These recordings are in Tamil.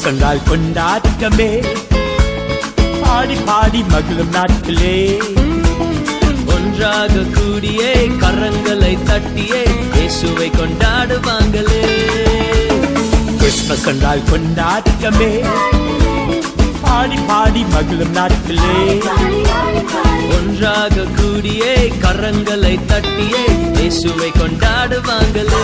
கண்டால் கொண்டாட்டமே பாடி பாடி மகிழும் நாட்களே ஒன்றாக கூடியே கரங்களை தட்டியே இயேசுவை கொண்டாடுவாங்களே கிறிஸ்மஸ் கண்டால் கொண்டாட்டமே பாடி பாடி மகிழும் நாட்களே ஒன்றாக கூடியே கரங்களை தட்டியே இயேசுவை கொண்டாடுவாங்களே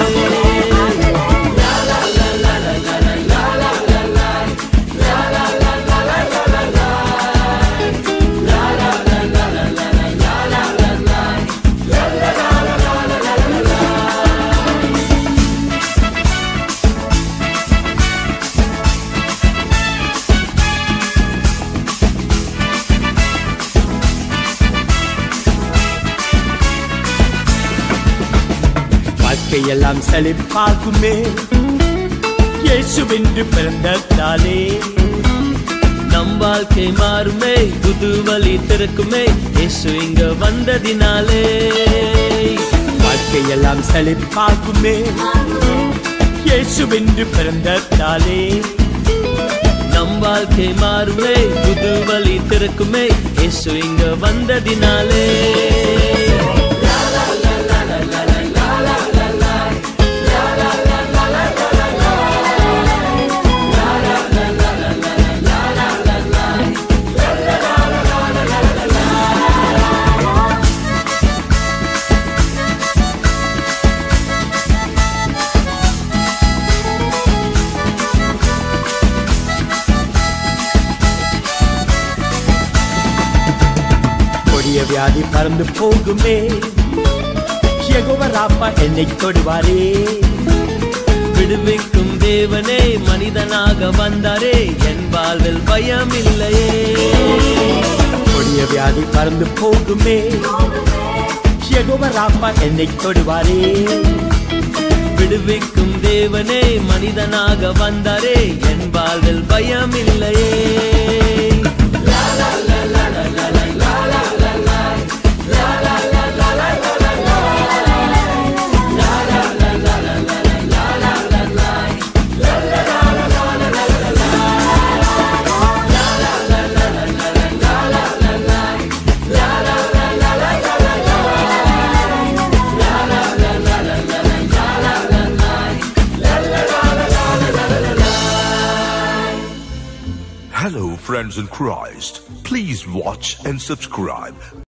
வாழ்க்கையெல்லாம் செழிப்பாகுமே இயேசுவென்று பிறந்ததாலே நம் வாழ்க்கை மாறுமே புது வழி திறக்குமே இயேசு இங்க வந்ததினாலே வாழ்க்கையெல்லாம் செழிப்பாகுமே இயேசுவென்று பிறந்ததாலே நம் வாழ்க்கை மாறுமே புது வழி திறக்குமே இயேசு இங்க வந்ததினாலே கொடிய வியாதி பறந்து போகுமே யெகோவராப்பா என்னை தொடுவாரே விடுவிக்கும் தேவனே மனிதனாக வந்தாரே என் வாழ்வில் பயம் இல்லையே கொடிய வியாதி பறந்து போகுமே யெகோவராப்பா என்னை தொடுவாரே விடுவிக்கும் தேவனே மனிதனாக வந்தாரே என் வாழ்வில் பயம் இல்லையே Hello, friends in Christ. Please watch and subscribe